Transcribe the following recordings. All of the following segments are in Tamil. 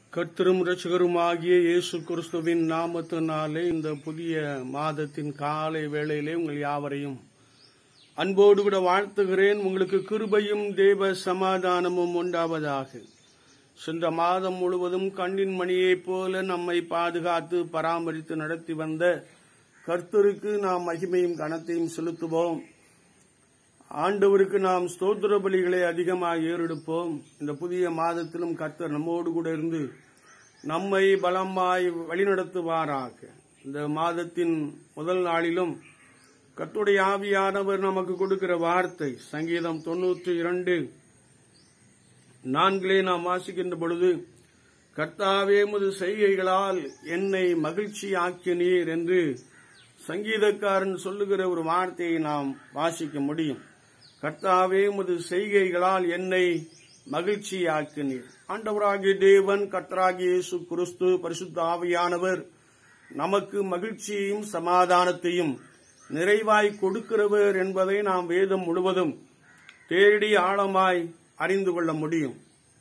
கர்த்தரும் ரட்சகருமாகிய இயேசு கிறிஸ்துவின் நாமத்தினாலே இந்த புதிய மாதத்தின் காலை வேளையிலே உங்கள் யாவரையும் அன்போடு கூட வாழ்த்துகிறேன் உங்களுக்கு கிருபையும் தேவ சமாதானமும் உண்டாவதாக சென்ற மாதம் முழுவதும் கண்ணின் மணியைப் போல நம்மை பாதுகாத்து பராமரித்து நடத்தி வந்த கர்த்தருக்கு நாம் மகிமையும் கனத்தையும் செலுத்துவோம் ஆண்டவருக்கு நாம் ஸ்தோத்திர பலிகளை அதிகமாக ஏறெடுப்போம் இந்த புதிய மாதத்திலும் கர்த்தர் நம்மோடு கூட இருந்து நம்மை பலமாய் வழிநடத்துவாராக இந்த மாதத்தின் முதல் நாளிலும் கர்த்தருடைய ஆவியானவர் நமக்கு கொடுக்கிற வார்த்தை சங்கீதம் தொன்னூற்றி இரண்டு நான்கிலே நாம் வாசிக்கின்ற பொழுது கர்த்தாவே முது செய்கைகளால் என்னை மகிழ்ச்சி ஆக்கினீர் என்று சங்கீதக்காரன் சொல்லுகிற ஒரு வார்த்தையை நாம் வாசிக்க முடியும் கர்த்தாவே முது செய்கைகளால் என்னை மகிழ்ச்சி ஆக்கினீர் ஆண்டவராகிய தேவன் கர்த்தராகிய இயேசு கிறிஸ்து பரிசுத்த ஆவியானவர் நமக்கு மகிழ்ச்சியையும் சமாதானத்தையும் நிறைவாய் கொடுக்கிறவர் என்பதை நாம் வேதம் முழுவதும் தேடி ஆழமாய் அறிந்து கொள்ள முடியும்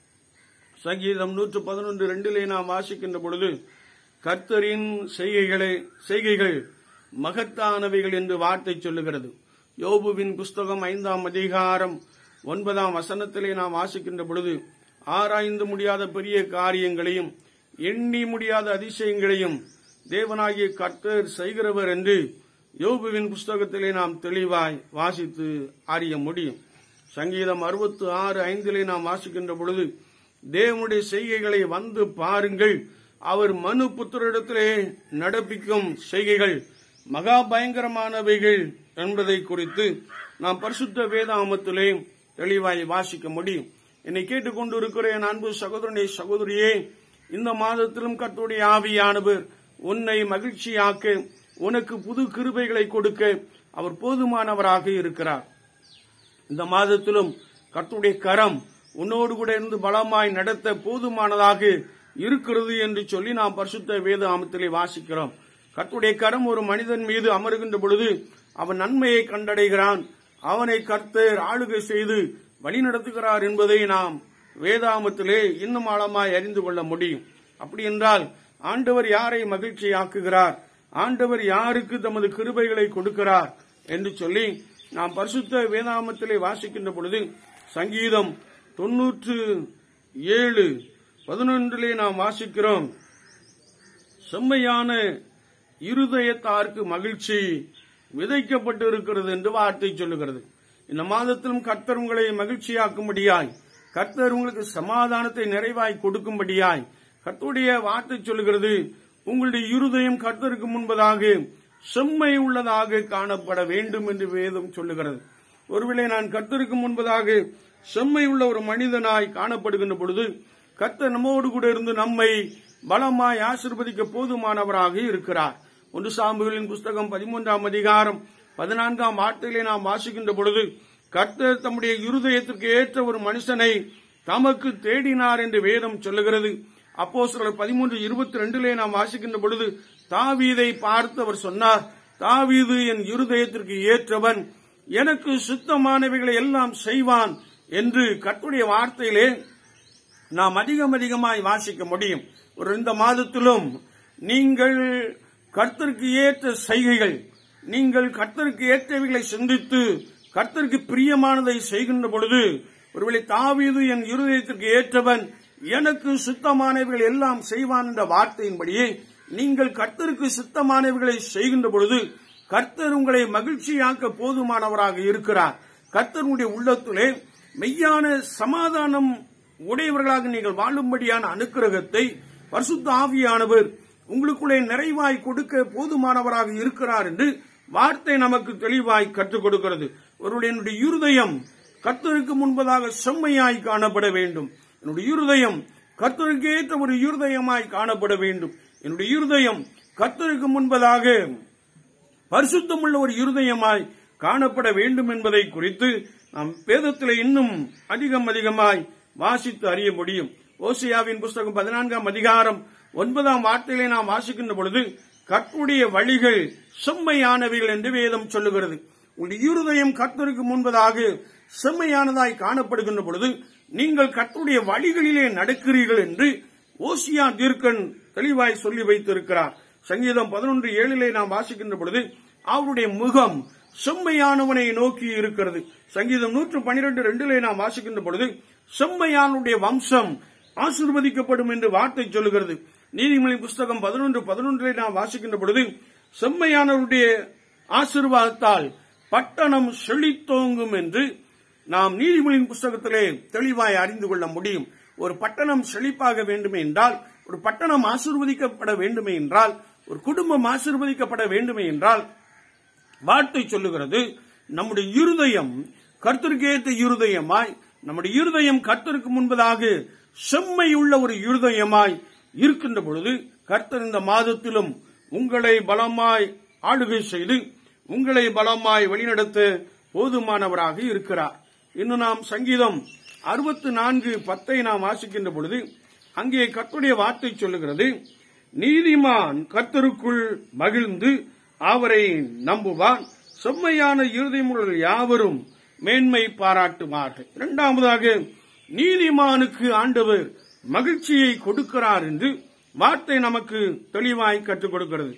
சங்கீதம் நூற்று பதினொன்று ரெண்டிலே நாம் வாசிக்கின்ற பொழுது கர்த்தரின் செய்கைகளை செய்கைகள் மகத்தானவைகள் என்று வார்த்தை சொல்லுகிறது யோபுவின் புஸ்தகம் ஐந்தாம் அதிகாரம் ஒன்பதாம் வசனத்திலே நாம் வாசிக்கின்ற பொழுது ஆராய்ந்து முடியாத பெரிய காரியங்களையும் எண்ணி முடியாத அதிசயங்களையும் தேவனாகிய கர்த்தர் செய்கிறவர் என்று யோபுவின் புஸ்தகத்திலே நாம் தெளிவாய் வாசித்து அறிய முடியும் சங்கீதம் அறுபத்து ஆறு ஐந்திலே நாம் வாசிக்கின்ற பொழுது தேவனுடைய செய்கைகளை வந்து பாருங்கள் அவர் மனு புத்திரிடத்திலே நடப்பிக்கும் செய்கைகள் மகா பயங்கரமானவைகள் என்பதை குறித்து நாம் பரிசுத்த வேதாமத்திலே தெளிவாய் வாசிக்க முடியும் என்னை கேட்டுக்கொண்டிருக்கிற என் அன்பு சகோதரனே சகோதரியே இந்த மாதத்திலும் கர்த்தருடைய ஆவியானவர் உன்னை மகிழ்ச்சியாக்க உனக்கு புது கிருபைகளை கொடுக்க அவர் போதுமானவராக இருக்கிறார் இந்த மாதத்திலும் கர்த்தருடைய கரம் உன்னோடு கூட இருந்து பலமாய் நடத்த போதுமானதாக இருக்கிறது என்று சொல்லி நாம் பரிசுத்த வேத ஆமத்திலே வாசிக்கிறோம் கர்த்தருடைய கரம் ஒரு மனிதன் மீது அமருகின்ற பொழுது அவன் நன்மையை கண்டடைகிறான் அவனை கர்த்தர் ஆளுகை செய்து வழிநடத்துகிறார் என்பதை நாம் வேதாமத்திலே இன்னும் ஆழமாய் அறிந்து கொள்ள முடியும் அப்படி என்றால் ஆண்டவர் யாரை மகிழ்ச்சியாக்குகிறார் ஆண்டவர் யாருக்கு தமது கிருபைகளை கொடுக்கிறார் என்று சொல்லி நாம் பரிசுத்த வேதாமத்திலே வாசிக்கின்ற பொழுது சங்கீதம் தொன்னூற்று ஏழு பதினொன்றிலே நாம் வாசிக்கிறோம் செம்மையான இருதயத்தாருக்கு மகிழ்ச்சி விதைக்கப்பட்டு இருக்கிறது என்று வார்த்தை சொல்லுகிறது இந்த மாதத்திலும் கர்த்தர் உங்களை மகிழ்ச்சியாக்கும்படியாய் கர்த்தர் உங்களுக்கு சமாதானத்தை நிறைவாய் கொடுக்கும்படியாய் கர்த்தருடைய வார்த்தை சொல்லுகிறது உங்களுடைய இருதயம் கர்த்தருக்கு முன்பதாக செம்மை உள்ளதாக காணப்பட வேண்டும் என்று வேதம் சொல்லுகிறது ஒருவேளை நான் கர்த்தருக்கு முன்பதாக செம்மை உள்ள ஒரு மனிதனாய் காணப்படுகின்ற பொழுது கர்த்தர் நம்மோடு கூட இருந்து நம்மை பலமாய் ஆசிர்வதிக்க போதுமானவராக இருக்கிறார் ஒன்று சாம்புகளின் புஸ்தகம் பதிமூன்றாம் அதிகாரம் பதினான்காம் வார்த்தையிலே நாம் வாசிக்கின்ற பொழுது கர்த்தர் தம்முடைய இருதயத்திற்கு ஏற்ற ஒரு மனுஷனை தமக்கு தேடினார் என்று வேதம் சொல்லுகிறது அப்போ சிலர் பதிமூன்று இருபத்தி ரெண்டிலே நாம் வாசிக்கின்ற பொழுது தாவீதை பார்த்து அவர் சொன்னார் தாவீது என் இருதயத்திற்கு ஏற்றவன் எனக்கு சுத்தமானவைகளை எல்லாம் செய்வான் என்று கட்டுடைய வார்த்தையிலே நாம் அதிகம் அதிகமாய் வாசிக்க முடியும் ஒரு இந்த மாதத்திலும் நீங்கள் கர்த்தருக்கு ஏற்ற செய்கைகள் நீங்கள் கர்த்தருக்கு ஏற்றவைகளை சிந்தித்து கர்த்தருக்கு பிரியமானதை செய்கின்ற பொழுது ஒருவேளை தாவீது என் இருதயத்திற்கு ஏற்றவன் எனக்கு சுத்தமானவைகள் எல்லாம் செய்வான் என்ற வார்த்தையின்படியே நீங்கள் கர்த்தருக்கு சுத்தமானவைகளை செய்கின்ற பொழுது கர்த்தர் உங்களை மகிழ்ச்சியாக்க போதுமானவராக இருக்கிறார் கர்த்தருடைய உள்ளத்திலே மெய்யான சமாதானம் உடையவர்களாக நீங்கள் வாழும்படியான அனுக்கிரகத்தை பரிசுத்த ஆவியானவர் உங்களுக்குள்ளே நிறைவாய் கொடுக்க போதுமானவராக இருக்கிறார் என்று வார்த்தை நமக்கு தெளிவாய் கற்றுக் கொடுக்கிறது ஒருவருடைய என்னுடைய இருதயம் கர்த்தருக்கு முன்பதாக செம்மையாய் காணப்பட வேண்டும் என்னுடைய இருதயம் கர்த்தருக்கு ஏற்ற ஒரு இருதயமாய் காணப்பட வேண்டும் என்னுடைய இருதயம் கர்த்தருக்கு முன்பதாக பரிசுத்தமுள்ள ஒரு இருதயமாய் காணப்பட வேண்டும் என்பதை குறித்து நாம் வேதத்தில் இன்னும் அதிகம் அதிகமாய் வாசித்து அறிய முடியும் ஓசியாவின் புஸ்தகம் பதினான்காம் அதிகாரம் ஒன்பதாம் வார்த்தையிலே நாம் வாசிக்கின்ற பொழுது கற்புடைய வழிகள் செம்மையானவைகள் என்று வேதம் சொல்லுகிறது உங்களுடைய இருதயம் கர்த்தருக்கு முன்பதாக செம்மையானதாய் காணப்படுகின்ற பொழுது நீங்கள் கர்த்தருடைய வழிகளிலே நடக்கிறீர்கள் என்று ஓசியா தீர்க்கன் தெளிவாய் சொல்லி வைத்திருக்கிறார் சங்கீதம் பதினொன்று ஏழிலே நாம் வாசிக்கின்ற பொழுது அவருடைய முகம் செம்மையானவனை நோக்கி இருக்கிறது சங்கீதம் நூற்று பனிரெண்டு ரெண்டிலே நாம் வாசிக்கின்ற பொழுது செம்மையானுடைய வம்சம் ஆசிர்வதிக்கப்படும் என்று வார்த்தை சொல்லுகிறது நீதிமொழி புஸ்தகம் பதினொன்று பதினொன்றிலே நாம் வாசிக்கின்ற பொழுது செம்மையானவருடைய ஆசிர்வாதத்தால் பட்டணம் செழித்தோங்கும் என்று நாம் நீதிமொழியின் புஸ்தகத்திலே தெளிவாய் அறிந்து கொள்ள முடியும் ஒரு பட்டணம் செழிப்பாக வேண்டுமே என்றால் ஒரு பட்டணம் ஆசிர்வதிக்கப்பட வேண்டுமே என்றால் ஒரு குடும்பம் ஆசிர்வதிக்கப்பட வேண்டுமே என்றால் வார்த்தை சொல்லுகிறது நம்முடைய இருதயம் கர்த்தருக்கேற்ற இருதயமாய் நம்முடைய இருதயம் கர்த்தருக்கு முன்பதாக செம்மையுள்ள ஒரு இருதயமாய் இருக்கின்ற பொழுது கர்த்தர் இந்த மாதத்திலும் உங்களை பலமாய் ஆளுகை செய்து உங்களை பலமாய் வழிநடத்த போதுமானவராக இருக்கிறார் இன்னும் நாம் சங்கீதம் அறுபத்து நான்கு பத்தை நாம் வாசிக்கின்ற பொழுது அங்கே கர்த்தருடைய வார்த்தை சொல்லுகிறது நீதிமான் கர்த்தருக்குள் மகிழ்ந்து அவரை நம்புவான் செம்மையான இருதயமுள்ள யாவரும் மேன்மை பாராட்டுவார்கள் இரண்டாவதாக நீதிமானுக்கு ஆண்டவர் மகிழ்ச்சியை கொடுக்கிறார் என்று வார்த்தை நமக்கு தெளிவாய் கற்றுக் கொடுக்கிறது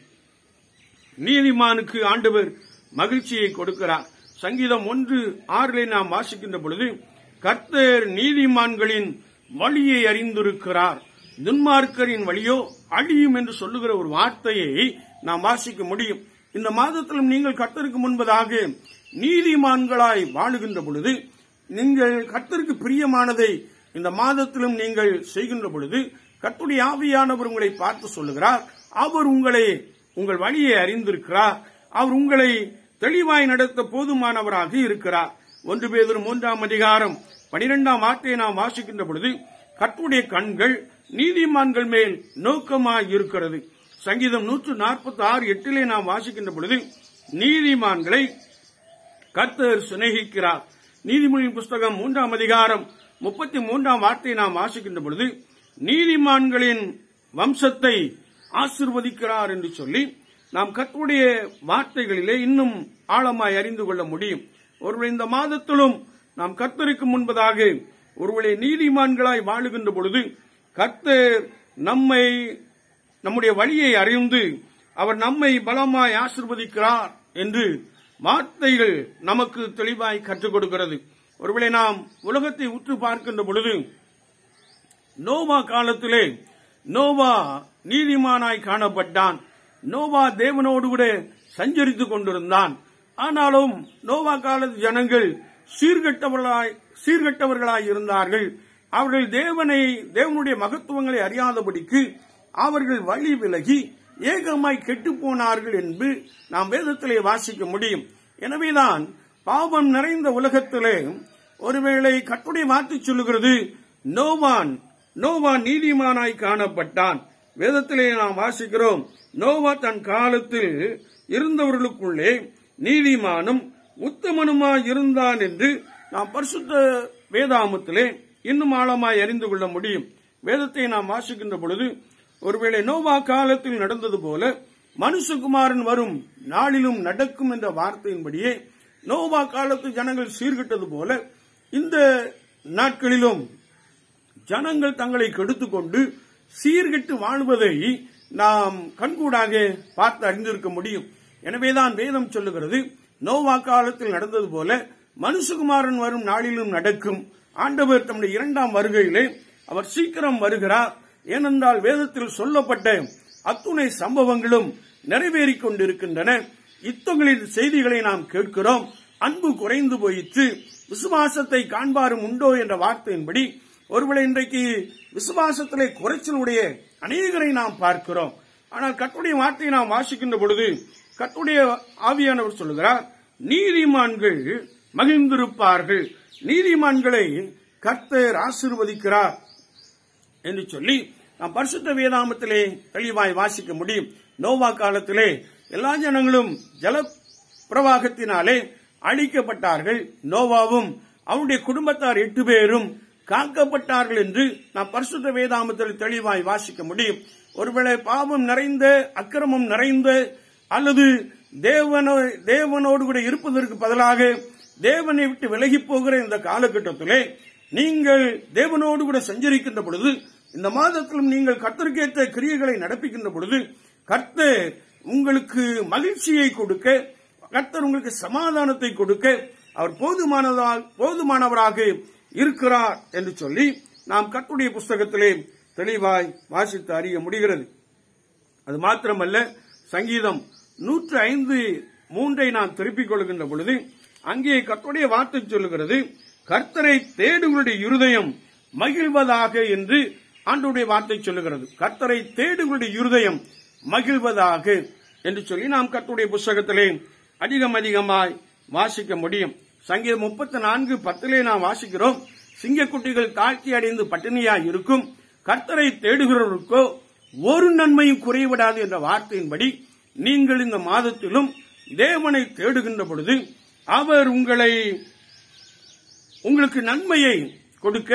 நீதிமானுக்கு ஆண்டவர் மகிழ்ச்சியை கொடுக்கிறார் சங்கீதம் ஒன்று ஆறிலே நாம் வாசிக்கின்ற பொழுது கர்த்தர் நீதிமான்களின் வழியை அறிந்திருக்கிறார் துன்மார்க்கரின் வழியோ அழியும் என்று சொல்லுகிற ஒரு வார்த்தையை நாம் வாசிக்க முடியும் இந்த மாதத்திலும் நீங்கள் கர்த்தருக்கு முன்பதாக நீதிமான்களாய் வாழுகின்ற பொழுது நீங்கள் கர்த்தருக்கு பிரியமானதை இந்த மாதத்திலும் நீங்கள் செய்கின்ற பொழுது கர்த்தருடைய ஆவியானவர் உங்களை பார்த்து சொல்லுகிறார் அவர் உங்களை உங்கள் வழியை அறிந்திருக்கிறார் அவர் உங்களை தெளிவாய் நடத்த போதுமானவராக இருக்கிறார் ஒன்று பேதர் மூன்றாம் அதிகாரம் பனிரெண்டாம் வார்த்தையை நாம் வாசிக்கின்ற பொழுது கர்த்தருடைய கண்கள் நீதிமான்கள் மேல் நோக்கமாய் இருக்கிறது சங்கீதம் நூற்று நாற்பத்தி ஆறு எட்டிலே நாம் வாசிக்கின்ற பொழுது நீதிமான்களை கர்த்தர் சிநேகிக்கிறார் நீதிமொழியின் புஸ்தகம் மூன்றாம் அதிகாரம் முப்பத்தி மூன்றாம் வார்த்தையை நாம் வாசிக்கின்ற பொழுது நீதிமான்களின் வம்சத்தை ஆசிர்வதிக்கிறார் என்று சொல்லி நாம் கர்த்தருடைய வார்த்தைகளிலே இன்னும் ஆழமாய் அறிந்து கொள்ள முடியும் ஒருவேளை இந்த மாதத்திலும் நாம் கர்த்தருக்கு முன்பதாக ஒருவேளை நீதிமான்களாய் வாழுகின்ற பொழுது கர்த்தர் நம்மை நம்முடைய வழியை அறிந்து அவர் நம்மை பலமாய் ஆசிர்வதிக்கிறார் என்று வார்த்தைகள் நமக்கு தெளிவாய் கற்றுக் கொடுக்கிறது ஒருவேளை நாம் உலகத்தை உற்று பார்க்கின்ற பொழுது நோவா காலத்திலே நோவா நீதிமானாய் காணப்பட்டான் நோவா தேவனோடு கூட சஞ்சரித்துக் கொண்டிருந்தான் ஆனாலும் நோவா காலத்து ஜனங்கள் சீர்கெட்டவர்களாய் சீர்கெட்டவர்களாய் இருந்தார்கள் அவர்கள் தேவனை தேவனுடைய மகத்துவங்களை அறியாதபடிக்கு அவர்கள் வழி விலகி ஏகமாய் கெட்டு போனார்கள் என்று நாம் வேதத்திலே வாசிக்க முடியும் எனவேதான் பாவம் நிறைந்த உலகத்திலே ஒருவேளை கட்டுடைய வார்த்தை சொல்லுகிறது நோவான் நோவான் நீதிமானாய் காணப்பட்டான் வேதத்திலே நாம் வாசிக்கிறோம் நோவா தன் காலத்தில் இருந்தவர்களுக்குள்ளே நீதிமானும் உத்தமனுமாய் இருந்தான் என்று நாம் பரிசுத்த வேதாமத்திலே இன்னும் ஆழமாய் அறிந்து கொள்ள முடியும் வேதத்தை நாம் வாசிக்கின்ற பொழுது ஒருவேளை நோவா காலத்தில் நடந்தது போல மனுஷகுமாரன் வரும் நாளிலும் நடக்கும் என்ற வார்த்தையின்படியே நோவா காலத்து ஜனங்கள் சீர்கிட்டது போல இந்த நாட்களிலும் ஜனங்கள் தங்களை கெடுத்துக் கொண்டு சீர்கெட்டு வாழ்வதை நாம் கண்கூடாக பார்த்து அறிந்திருக்க முடியும் எனவேதான் வேதம் சொல்லுகிறது நோவா காலத்தில் நடந்தது போல மனுஷகுமாரன் வரும் நாளிலும் நடக்கும் ஆண்டவர் தம்முடைய இரண்டாம் வருகையிலே அவர் சீக்கிரம் வருகிறார் ஏனென்றால் வேதத்தில் சொல்லப்பட்ட அத்துணை சம்பவங்களும் நிறைவேறிக் கொண்டிருக்கின்றன இத்தொங்களின் செய்திகளை நாம் கேட்கிறோம் அன்பு குறைந்து போயிற்று விசுவாசத்தை காண்பாரும் உண்டோ என்ற வார்த்தையின்படி ஒருவேளை இன்றைக்கு விசுவாசத்திலே குறைச்சலுடைய அநேகரை நாம் பார்க்கிறோம் ஆனால் கட்டுடைய வார்த்தையை நாம் வாசிக்கின்ற பொழுது கட்டுடைய ஆவியானவர் சொல்லுகிறார் நீதிமான்கள் மகிழ்ந்திருப்பார்கள் நீதிமான்களை கர்த்தர் ஆசிர்வதிக்கிறார் என்று சொல்லி நாம் பரிசுத்த வேதாமத்திலே தெளிவாய் வாசிக்க முடியும் நோவா காலத்திலே எல்லா ஜனங்களும் ஜல பிரவாகத்தினாலே அழிக்கப்பட்டார்கள் நோவாவும் அவனுடைய குடும்பத்தார் எட்டு பேரும் காக்கப்பட்டார்கள் என்று நாம் பரிசுத்த வேதாமத்தில் தெளிவாய் வாசிக்க முடியும் ஒருவேளை பாவம் நிறைந்த அக்கிரமம் நிறைந்த அல்லது தேவனோ தேவனோடு கூட இருப்பதற்கு பதிலாக தேவனை விட்டு விலகி போகிற இந்த காலகட்டத்திலே நீங்கள் தேவனோடு கூட சஞ்சரிக்கின்ற பொழுது இந்த மாதத்திலும் நீங்கள் கர்த்தருக்கேற்ற கிரியைகளை நடப்பிக்கின்ற பொழுது கர்த்தர் உங்களுக்கு மகிழ்ச்சியை கொடுக்க கர்த்தர் உங்களுக்கு சமாதானத்தை கொடுக்க அவர் போதுமானதா போதுமானவராக இருக்கிறார் என்று சொல்லி நாம் கர்த்தருடைய புஸ்தகத்திலே தெளிவாய் வாசித்து அறிய முடிகிறது அது மாத்திரமல்ல சங்கீதம் நூற்று ஐந்து மூன்றை நான் திருப்பிக் கொள்கின்ற பொழுது அங்கே கர்த்தருடைய வார்த்தை சொல்லுகிறது கர்த்தரை தேடுகளுடைய இருதயம் மகிழ்வதாக என்று ஆண்டுடைய வார்த்தை சொல்லுகிறது கர்த்தரை தேடுகளுடைய இருதயம் மகிழ்வதாக என்று சொல்லி நாம் கர்த்தருடைய புஸ்தகத்திலே அதிகம் அதிகமாய் வாசிக்க முடியும் சங்கீதம் முப்பத்தி நான்கு பத்திலே நாம் வாசிக்கிறோம் சிங்கக்குட்டிகள் தாழ்ச்சி அடைந்து பட்டினியாய் இருக்கும் கர்த்தரை தேடுகிறவருக்கோ ஒரு நன்மையும் குறைவிடாது என்ற வார்த்தையின்படி நீங்கள் இந்த மாதத்திலும் தேவனை தேடுகின்ற பொழுது அவர் உங்களை உங்களுக்கு நன்மையை கொடுக்க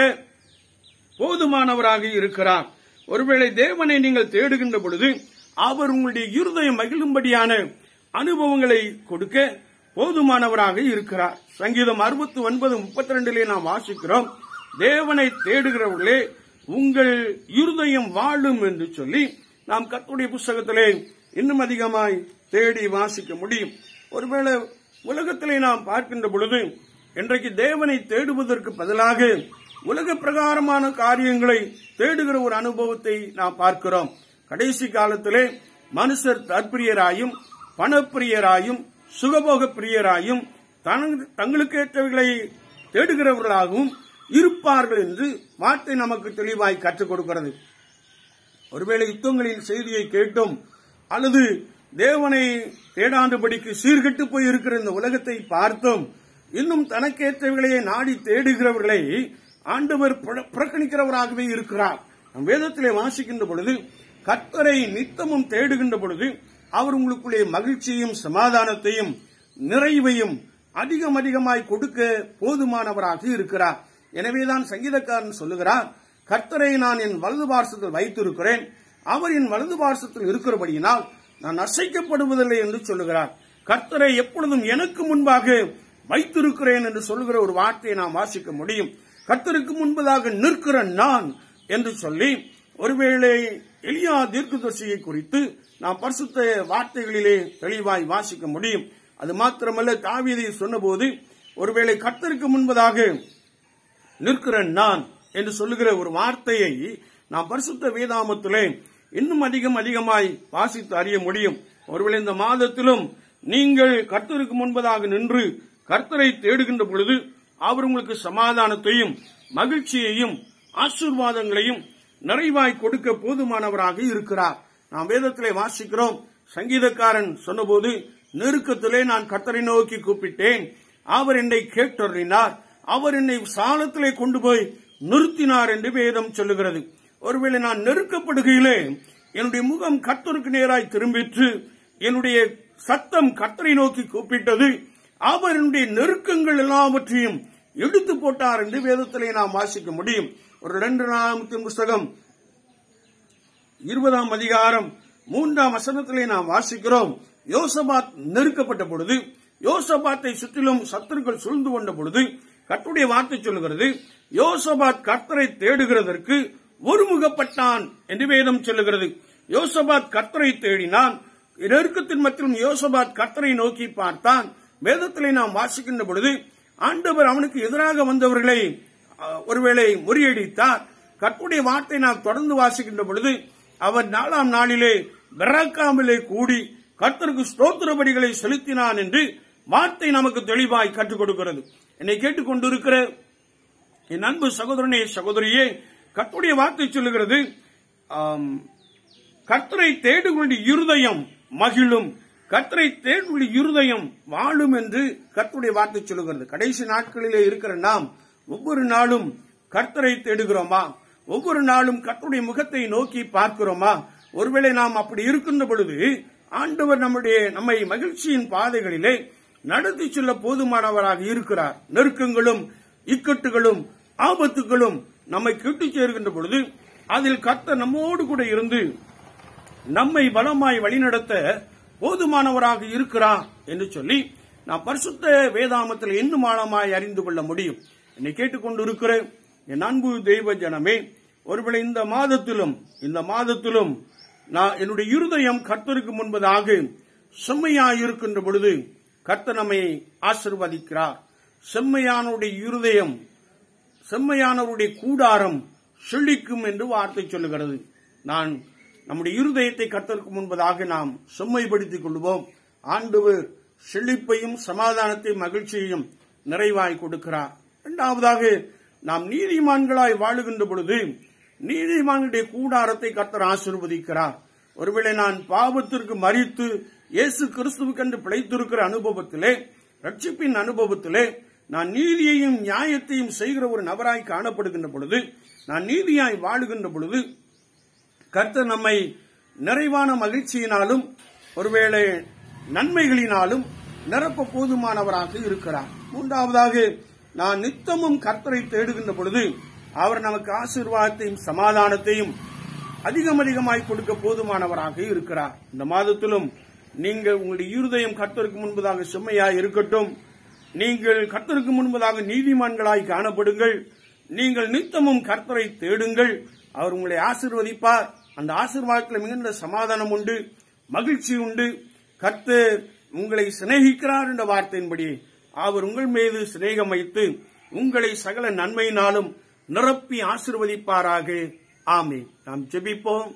போதுமானவராக இருக்கிறார் ஒருவேளை தேவனை நீங்கள் தேடுகின்ற பொழுது அவர் உங்களுடைய இருதயம் மகிழும்படியான அனுபவங்களை கொடுக்க போதுமானவராக இருக்கிறார் சங்கீதம் அறுபத்தி ஒன்பது முப்பத்தி ரெண்டிலே நாம் வாசிக்கிறோம் தேவனை தேடுகிறவர்களே உங்கள் இருதயம் வாழும் என்று சொல்லி நாம் கர்த்தருடைய புஸ்தகத்திலே இன்னும் அதிகமாய் தேடி வாசிக்க முடியும் ஒருவேளை உலகத்திலே நாம் பார்க்கின்ற பொழுது இன்றைக்கு தேவனை தேடுவதற்கு பதிலாக உலக பிரகாரமான காரியங்களை தேடுகிற ஒரு அனுபவத்தை நாம் பார்க்கிறோம் கடைசி காலத்திலே மனுஷர் தற்பிரியராயும் பணப்பிரியராயும் சுகபோக பிரியராயும் தனக்கு- தங்களுக்கு ஏற்றவைகளை தேடுகிறவர்களாகவும் இருப்பார்கள் என்று வார்த்தை நமக்கு தெளிவாய் கற்றுக் கொடுக்கிறது ஒருவேளை யுத்தங்களின் செய்தியை கேட்டோம் அல்லது தேவனை தேடாண்டுபடிக்கு சீர்கெட்டு போய் இருக்கிற இந்த உலகத்தை பார்த்தோம் இன்னும் தனக்கேற்றவைகளையே நாடி தேடுகிறவர்களை ஆண்டவர் புற- புறக்கணிக்கிறவராகவே இருக்கிறார் நம் வேதத்திலே வாசிக்கின்ற பொழுது கர்த்தரை நித்தமும் தேடுகின்ற பொழுது அவர் உங்களுக்குள்ளே மகிழ்ச்சியும் சமாதானத்தையும் நிறைவையும் அதிகம் அதிகமாய் கொடுக்க போதுமானவராக இருக்கிறார் எனவேதான் சங்கீதக்காரன் சொல்லுகிறார் கர்த்தரை நான் என் வலது பார்சத்தில் வைத்திருக்கிறேன் அவர் என் வலது பார்சத்தில் இருக்கிறபடியினால் நான் அசைக்கப்படுவதில்லை என்று சொல்லுகிறார் கர்த்தரை எப்பொழுதும் எனக்கு முன்பாக வைத்திருக்கிறேன் என்று சொல்லுகிற ஒரு வார்த்தையை நாம் வாசிக்க முடியும் கர்த்தருக்கு முன்பதாக நிற்கிற நான் என்று சொல்லி ஒருவேளை எலியா தீர்க்கதரிசியை குறித்து நாம் பரிசுத்த வார்த்தைகளிலே தெளிவாய் வாசிக்க முடியும் அது மாத்திரமல்ல தாவீதை சொன்னபோது ஒருவேளை கர்த்தருக்கு முன்பதாக நிற்கிற நான் என்று சொல்லுகிற ஒரு வார்த்தையை நாம் பரிசுத்த வேதாமத்திலே இன்னும் அதிகம் அதிகமாய் வாசித்து அறிய முடியும் ஒருவேளை இந்த மாதத்திலும் நீங்கள் கர்த்தருக்கு முன்பதாக நின்று கர்த்தரை தேடுகின்ற பொழுது அவர் உங்களுக்கு சமாதானத்தையும் மகிழ்ச்சியையும் ஆசீர்வாதங்களையும் நிறைவாய் கொடுக்க போதுமானவராக இருக்கிறார் நாம் வேதத்திலே வாசிக்கிறோம் சங்கீதக்காரன் சொன்னபோது நெருக்கத்திலே நான் கர்த்தரை நோக்கி கூப்பிட்டேன் அவர் என்னை கேட்டறினார் அவர் என்னை சாலத்திலே கொண்டு போய் நிறுத்தினார் என்று வேதம் சொல்லுகிறது ஒருவேளை நான் நெருக்கப்படுகையிலே என்னுடைய முகம் கர்த்தருக்கு நேராய் திரும்பிற்று என்னுடைய சத்தம் கர்த்தரை நோக்கி கூப்பிட்டது அவர் என்னுடைய நெருக்கங்கள் எல்லாவற்றையும் எடுத்து போட்டார் என்று வேதத்திலே நாம் வாசிக்க முடியும் ஒரு ரெண்டு நாமத்தின் புஸ்தகம் இருபதாம் அதிகாரம் மூன்றாம் வசனத்திலே நாம் வாசிக்கிறோம் யோசபாத் நெருக்கப்பட்ட பொழுது யோசபாத்தை சுற்றிலும் சத்துருக்கள் சூழ்ந்து கொண்ட பொழுது கர்த்தருடைய வார்த்தை சொல்லுகிறது யோசபாத் கர்த்தரை தேடுகிறதற்கு ஒருமுகப்பட்டான் என்று வேதம் சொல்லுகிறது யோசபாத் கர்த்தரை தேடினான் நெருக்கத்தின் மத்தியிலும் யோசபாத் கர்த்தரை நோக்கி பார்த்தான் வேதத்திலே நாம் வாசிக்கின்ற பொழுது ஆண்டவர் அவனுக்கு எதிராக வந்தவர்களை அஹ், ஒருவேளை முறியடித்தார் கர்த்தருடைய வார்த்தை நாம் தொடர்ந்து வாசிக்கின்ற பொழுது அவர் நாலாம் நாளிலே பெராக்காமிலே கூடி கர்த்தருக்கு ஸ்தோத்திரபடிகளை செலுத்தினான் என்று வார்த்தை நமக்கு தெளிவாய் கற்றுக் கொடுக்கிறது என்னை கேட்டுக்கொண்டிருக்கிற என் அன்பு சகோதரனே சகோதரியே கர்த்தருடைய வார்த்தை சொல்லுகிறது ஆம், கர்த்தரை தேடுகளுடைய இருதயம் மகிழும் கர்த்தரை தேடுகளுடைய இருதயம் வாழும் என்று கர்த்தருடைய வார்த்தை சொல்லுகிறது கடைசி நாட்களிலே இருக்கிற நாம் ஒவ்வொரு நாளும் கர்த்தரை தேடுகிறோமா ஒவ்வொரு நாளும் கர்த்தருடைய முகத்தை நோக்கி பார்க்கிறோமா ஒருவேளை நாம் அப்படி இருக்கின்ற பொழுது ஆண்டவர் நம்முடைய நம்மை மகிழ்ச்சியின் பாதைகளிலே நடத்தி செல்ல போதுமானவராக இருக்கிறார் நெருக்கங்களும் இக்கட்டுகளும் ஆபத்துகளும் நம்மை கிட்டுச் சேர்கின்ற பொழுது அதில் கர்த்தர் நம்மோடு கூட இருந்து நம்மை பலமாய் வழிநடத்த போதுமானவராக இருக்கிறார் என்று சொல்லி நாம் பரிசுத்த வேதாமத்தில் இன்னும் ஆழமாய் அறிந்து கொள்ள முடியும் என்னை கேட்டுக்கொண்டிருக்கிற என் அன்பு தெய்வ ஜனமே ஒருவேளை இந்த மாதத்திலும் இந்த மாதத்திலும் நான் என்னுடைய இருதயம் கர்த்தருக்கு முன்பதாக செம்மையாயிருக்கின்ற பொழுது கர்த்தர் நம்மை ஆசிர்வதிக்கிறார் செம்மையானுடைய இருதயம் செம்மையானவருடைய கூடாரம் செழிக்கும் என்று வார்த்தை சொல்லுகிறது நான் நம்முடைய இருதயத்தை கர்த்தருக்கு முன்பதாக நாம் செம்மைப்படுத்திக் கொள்வோம் ஆண்டவர் செழிப்பையும் சமாதானத்தையும் மகிழ்ச்சியையும் நிறைவாய் கொடுக்கிறார் இரண்டாவதாக நாம் நீதிமான்களாய் வாழுகின்ற பொழுது நீதிமான்களுடைய கூடாரத்தை கர்த்தர் ஆசிர்வதிக்கிறார் ஒருவேளை நான் பாவத்திற்கு மறித்து இயேசு கிறிஸ்துவுக்கென்று பிழைத்திருக்கிற அனுபவத்திலே ரட்சிப்பின் அனுபவத்திலே நான் நீதியையும் நியாயத்தையும் செய்கிற ஒரு நபராய் காணப்படுகின்ற பொழுது நான் நீதியாய் வாழுகின்ற பொழுது கர்த்தர் நம்மை நிறைவான மகிழ்ச்சியினாலும் ஒருவேளை நன்மைகளினாலும் நிரப்ப போதுமானவராக இருக்கிறார் மூன்றாவதாக நான் நித்தமும் கர்த்தரை தேடுகின்ற பொழுது அவர் நமக்கு ஆசீர்வாதத்தையும் சமாதானத்தையும் அதிகம் அதிகமாய் கொடுக்க போதுமானவராக இருக்கிறார் இந்த மாதத்திலும் நீங்கள் உங்களுடைய இருதயம் கர்த்தருக்கு முன்பதாக செம்மையாய் இருக்கட்டும் நீங்கள் கர்த்தருக்கு முன்பதாக நீதிமான்களாய் காணப்படுங்கள் நீங்கள் நித்தமும் கர்த்தரை தேடுங்கள் அவர் உங்களை ஆசிர்வதிப்பார் அந்த ஆசீர்வாதத்தில் மிகுந்த சமாதானம் உண்டு மகிழ்ச்சி உண்டு கர்த்தர் உங்களை சிநேகிக்கிறார் என்ற வார்த்தையின்படி அவர் உங்கள் மீது சிநேகம் வைத்து உங்களை சகல நன்மையினாலும் நிரப்பி ஆசிர்வதிப்பாராக ஆமே நாம் ஜெபிப்போம்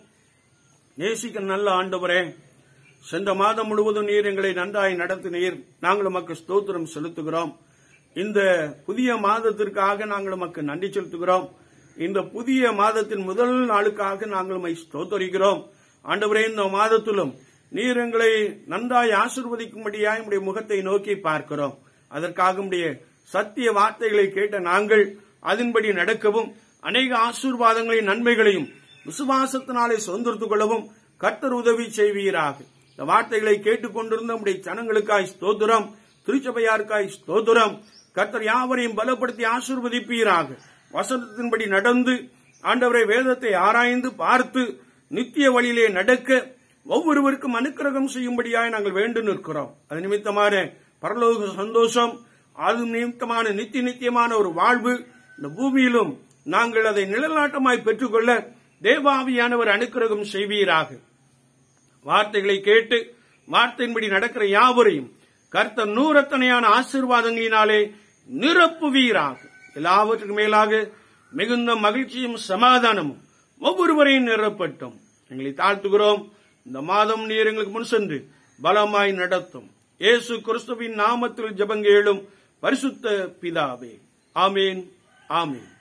நேசிக்க நல்ல ஆண்டவரே சென்ற மாதம் முழுவதும் நீர் எங்களை நன்றாய் நடத்தினீர் நாங்கள் உமக்கு ஸ்தோத்திரம் செலுத்துகிறோம் இந்த புதிய மாதத்திற்காக நாங்கள் உமக்கு நன்றி செலுத்துகிறோம் இந்த புதிய மாதத்தின் முதல் நாளுக்காக நாங்கள் உம்மை ஸ்தோத்தரிக்கிறோம் ஆண்டவரே இந்த மாதத்திலும் நீர் எங்களை நன்றாய் ஆசிர்வதிக்கும்படியாய் உடைய முகத்தை நோக்கி பார்க்கிறோம் அதற்காக உடைய சத்திய வார்த்தைகளை கேட்ட நாங்கள் அதன்படி நடக்கவும் அநேக ஆசீர்வாதங்களையும் நன்மைகளையும் விசுவாசத்தினாலே சுதந்திரத்துக் கொள்ளவும் கர்த்தர் உதவி செய்வீராக இந்த வார்த்தைகளை கேட்டுக்கொண்டிருந்த நம்முடைய ஜனங்களுக்காய் ஸ்தோத்திரம் திருச்சபையாருக்காய் ஸ்தோத்திரம் கர்த்தர் யாவரையும் பலப்படுத்தி ஆசீர்வதிப்பீராக வசனத்தின்படி நடந்து ஆண்டவரை வேதத்தை ஆராய்ந்து பார்த்து நித்திய வழியிலே நடக்க ஒவ்வொருவருக்கும் அனுக்கிரகம் செய்யும்படியாய் நாங்கள் வேண்டு நிற்கிறோம் அது நிமித்தமான பரலோக சந்தோஷம் அது நிமித்தமான நித்திய நித்தியமான ஒரு வாழ்வு இந்த பூமியிலும் நாங்கள் அதை நிழலாட்டமாய் பெற்றுக்கொள்ள தேவாவியானவர் அனுக்கிரகம் செய்வீராக வார்த்தைகளை கேட்டு வார்த்தையின்படி நடக்கிற யாவரையும் கர்த்தர் நூறத்தனையான ஆசீர்வாதங்களினாலே நிரப்புவீராக எல்லாவற்றுக்கும் மேலாக மிகுந்த மகிழ்ச்சியும் சமாதானமும் ஒவ்வொருவரையும் நிரப்பட்டும் எங்களை தாழ்த்துகிறோம் இந்த மாதம் நீர் எங்களுக்கு முன் சென்று பலமாய் நடத்தும் இயேசு கிறிஸ்துவின் நாமத்தில் ஜபங்கேளும் பரிசுத்த பிதாவே ஆமேன் ஆமேன்